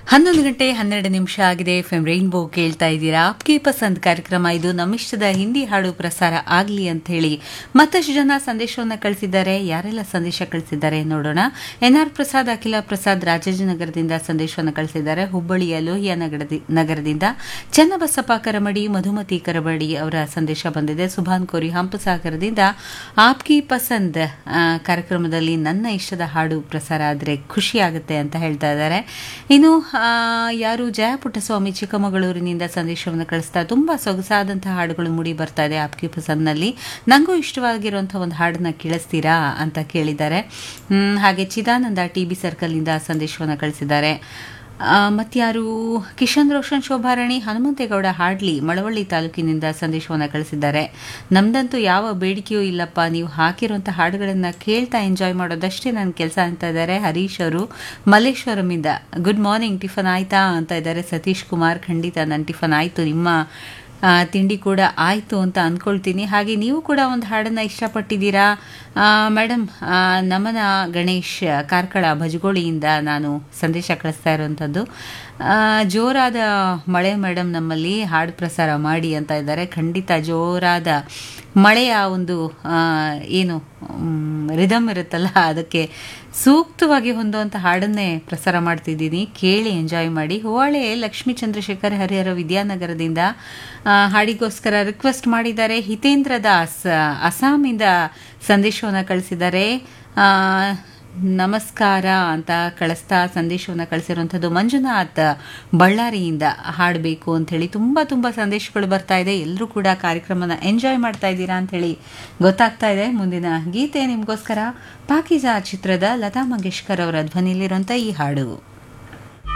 ಹನ್ನೊಂದು ಗಂಟೆ ಹನ್ನೆರಡು ನಿಮಿಷ ಆಗಿದೆ ಎಫ್ ಎಂ ರೈನ್ಬೋ ಕೇಳ್ತಾ ಇದ್ದೀರಾ ಆಪ್ಗೆ ಪಸಂದ್ ಕಾರ್ಯಕ್ರಮ ಇದು ನಮ್ಮಿಷ್ಟದ ಹಿಂದಿ ಹಾಡು ಪ್ರಸಾರ ಆಗಲಿ ಅಂತ ಹೇಳಿ ಮತ್ತಷ್ಟು ಜನ ಸಂದೇಶವನ್ನು ಕಳಿಸಿದ್ದಾರೆ ಯಾರೆಲ್ಲ ಸಂದೇಶ ಕಳಿಸಿದ್ದಾರೆ ನೋಡೋಣ ಎನ್ ಆರ್ ಪ್ರಸಾದ್ ಅಖಿಲ ಪ್ರಸಾದ್ ರಾಜಾಜಿನಗರದಿಂದ ಸಂದೇಶವನ್ನು ಕಳಿಸಿದ್ದಾರೆ ಹುಬ್ಬಳ್ಳಿಯ ಲೋಹಿಯಾ ನಗರದಿ- ನಗರದಿಂದ ಚನ್ನಬಸಪ್ಪ ಕರಮಡಿ ಮಧುಮತಿ ಕರಮಡಿ ಅವರ ಸಂದೇಶ ಬಂದಿದೆ ಸುಭಾನ್ ಕೋರಿ ಹಂಪಸಾಗರದಿಂದ ಆಪ್ಕಿ ಪಸಂದ್ ಆ, ಕಾರ್ಯಕ್ರಮದಲ್ಲಿ ನನ್ನ ಇಷ್ಟದ ಹಾಡು ಪ್ರಸಾರ ಆದರೆ ಖುಷಿ ಆಗುತ್ತೆ ಅಂತ ಹೇಳ್ತಾ ಇದ್ದಾರೆ ಇನ್ನು ಆ, ಯಾರು ಜಯ ಪುಟ್ಟಸ್ವಾಮಿ ಚಿಕ್ಕಮಗಳೂರಿನಿಂದ ಸಂದೇಶವನ್ನು ಕಳಿಸ್ತಾ ತುಂಬಾ ಸೊಗಸಾದಂತಹ ಹಾಡುಗಳು ಮೂಡಿ ಬರ್ತಾ ಇದೆ ಆಪ್ಕಿ ಪಸಂದ್ನಲ್ಲಿ ನನಗೂ ಇಷ್ಟವಾಗಿರುವಂತಹ ಒಂದು ಹಾಡನ್ನ ಕೇಳಿಸ್ತೀರಾ ಅಂತ ಕೇಳಿದ್ದಾರೆ ಹ್ಮ್, ಹಾಗೆ ಚಿದಾನಂದ ಟಿ ಬಿ ಸರ್ಕಲ್ನಿಂದ ಸಂದೇಶವನ್ನು ಕಳಿಸಿದ್ದಾರೆ ಆ, ಮತ್ಯಾರು ಕಿಶನ್ ರೋಷನ್ ಶೋಭಾರಾಣಿ ಹನುಮಂತೇಗೌಡ ಹಾಡ್ಲಿ ಮಳವಳ್ಳಿ ತಾಲೂಕಿನಿಂದ ಸಂದೇಶವನ್ನು ಕಳಿಸಿದ್ದಾರೆ ನಮ್ದಂತೂ ಯಾವ ಬೇಡಿಕೆಯೂ ಇಲ್ಲಪ್ಪ ನೀವು ಹಾಕಿರುವಂಥ ಹಾಡುಗಳನ್ನು ಕೇಳ್ತಾ ಎಂಜಾಯ್ ಮಾಡೋದಷ್ಟೇ ನನ್ನ ಕೆಲಸ ಅಂತ ಇದ್ದಾರೆ ಹರೀಶ್ ಅವರು ಮಲ್ಲೇಶ್ವರಮಿಂದ ಗುಡ್ ಮಾರ್ನಿಂಗ್ ಟಿಫನ್ ಆಯ್ತಾ ಅಂತ ಇದ್ದಾರೆ ಸತೀಶ್ ಕುಮಾರ್ ಖಂಡಿತ ನನ್ನ ಟಿಫನ್ ಆಯಿತು ನಿಮ್ಮ ಆ, ತಿಂಡಿ ಕೂಡ ಆಯಿತು ಅಂತ ಅಂದ್ಕೊಳ್ತೀನಿ ಹಾಗೆ ನೀವು ಕೂಡ ಒಂದು ಹಾಡನ್ನು ಇಷ್ಟಪಟ್ಟಿದ್ದೀರಾ ಮೇಡಮ್ ನಮನ ಗಣೇಶ್ ಕಾರ್ಕಳ ಭಜಗೋಳಿಯಿಂದ ನಾನು ಸಂದೇಶ ಕಳಿಸ್ತಾ ಇರುವಂಥದ್ದು ಆ, ಜೋರಾದ ಮಳೆ ಮೇಡಮ್ ನಮ್ಮಲ್ಲಿ ಹಾಡು ಪ್ರಸಾರ ಮಾಡಿ ಅಂತ ಇದ್ದಾರೆ ಖಂಡಿತ ಜೋರಾದ ಮಳೆಯ ಒಂದು ಆ, ಏನು ರಿದಮ್ ಇರುತ್ತಲ್ಲ ಅದಕ್ಕೆ ಸೂಕ್ತವಾಗಿ ಹೊಂದುವಂಥ ಹಾಡನ್ನೇ ಪ್ರಸಾರ ಮಾಡ್ತಿದ್ದೀನಿ ಕೇಳಿ ಎಂಜಾಯ್ ಮಾಡಿ ಹೂವಾಳೆ ಲಕ್ಷ್ಮೀ ಚಂದ್ರಶೇಖರ್ ಹರಿಹರ ವಿದ್ಯಾನಗರದಿಂದ ಆ, ಹಾಡಿಗೋಸ್ಕರ ರಿಕ್ವೆಸ್ಟ್ ಮಾಡಿದ್ದಾರೆ ಹಿತೇಂದ್ರ ದಾಸ್ ಅಸ್ಸಾಮಿಂದ ಸಂದೇಶವನ್ನು ಕಳಿಸಿದ್ದಾರೆ ಆ, ನಮಸ್ಕಾರ ಅಂತ ಕಳಿಸ್ತಾ ಸಂದೇಶವನ್ನು ಕಳಿಸಿರುವಂಥದ್ದು ಮಂಜುನಾಥ್ ಬಳ್ಳಾರಿಯಿಂದ ಹಾಡಬೇಕು ಅಂತ ಹೇಳಿ ತುಂಬ ತುಂಬ ಸಂದೇಶಗಳು ಬರ್ತಾ ಇದೆ ಎಲ್ಲರೂ ಕೂಡ ಕಾರ್ಯಕ್ರಮನ ಎಂಜಾಯ್ ಮಾಡ್ತಾ ಇದ್ದೀರಾ ಅಂತ ಹೇಳಿ ಗೊತ್ತಾಗ್ತಾ ಇದೆ ಮುಂದಿನ ಗೀತೆ ನಿಮಗೋಸ್ಕರ ಪಾಕಿಜಾ ಚಿತ್ರದ ಲತಾ ಮಂಗೇಶ್ಕರ್ ಅವರ ಧ್ವನಿಯಲ್ಲಿರುವಂಥ ಈ ಹಾಡು